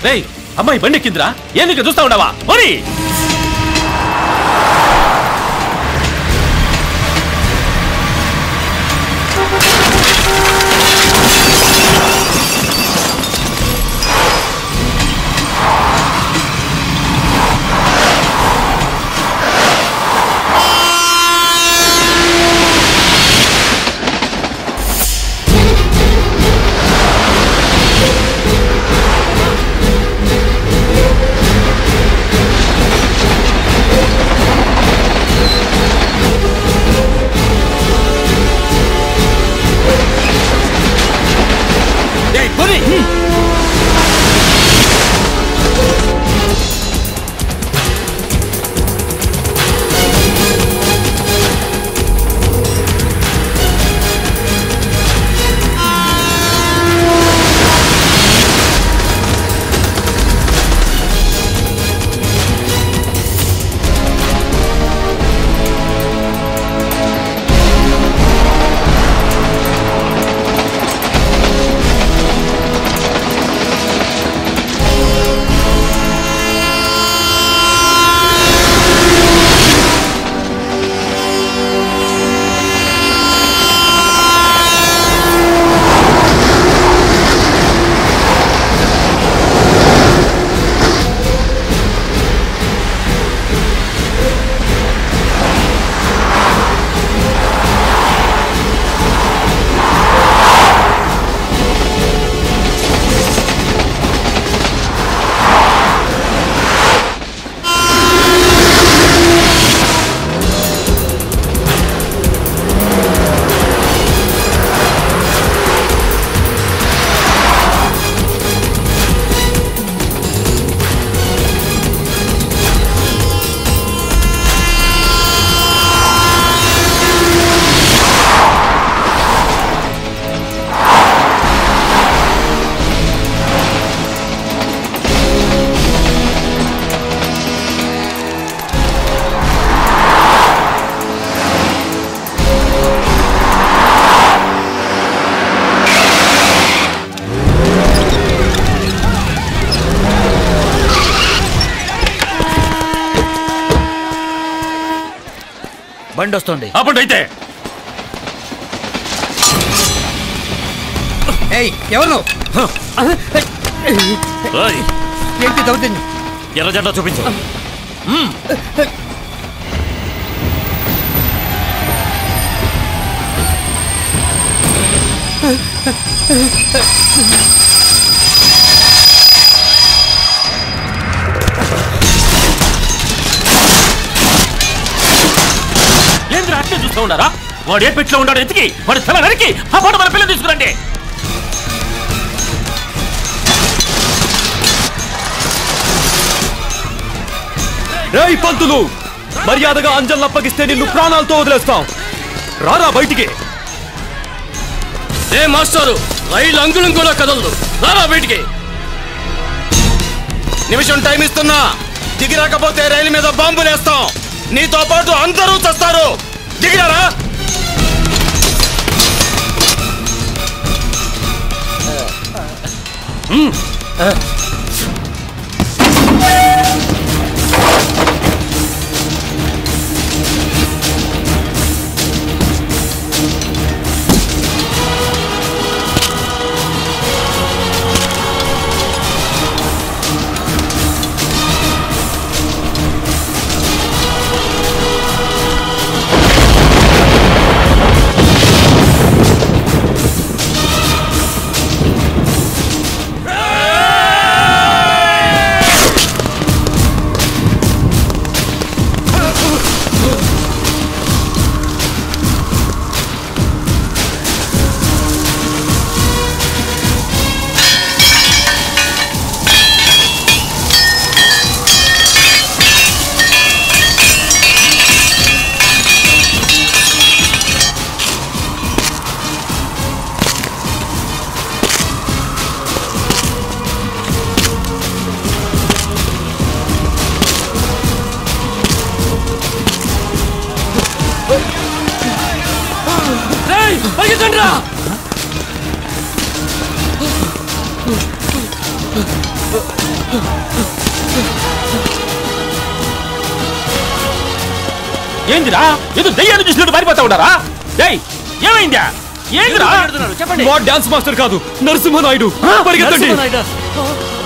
రేయ్ అమ్మాయి బండి ఎక్కిందిరా ఏం నీకు చూస్తా ఉండవా మరి ఏయ్ పోనీ బండి వస్తుంది అప్పుడు అయితే ఏయ్ ఎవరు నువ్వు? ఏయ్, ఏంటి దౌర్జన్యం ఎర్ర జెండా చూపించు ఏంద్రా అట్లే చూస్తూ ఉన్నారా వాడు ఏ పెట్లో ఉన్నాడు ఎతికి వాడు తల నరికి ఆ పాట మన పిల్లలు తీసుకురండి రేయ్ పంతులు మర్యాదగా అంజల్ని అప్పగిస్తే నిన్ను ప్రాణాలతో వదిలేస్తాం రారా బయటికి ఏ మాస్టారు రైలు అంగుళం కూడా కదలదు రారా బయటికి నిమిషం టైం ఇస్తున్నా దిగి రాకపోతే రైలు మీద బాంబులేస్తాం నీతో పాటు అందరూ చస్తారు దిగిరారా పరిగెత్తండి రా ఏందిరా ఏదో దయ్యాన్ని చూసినట్టు పారిపోతా ఉండారా డేయ్ ఏమైందా ఏందిరా చెప్పండి మా డాన్స్ మాస్టర్ కాదు నరసింహ నాయుడు పరిగెత్తండి నరసింహనాయుడు.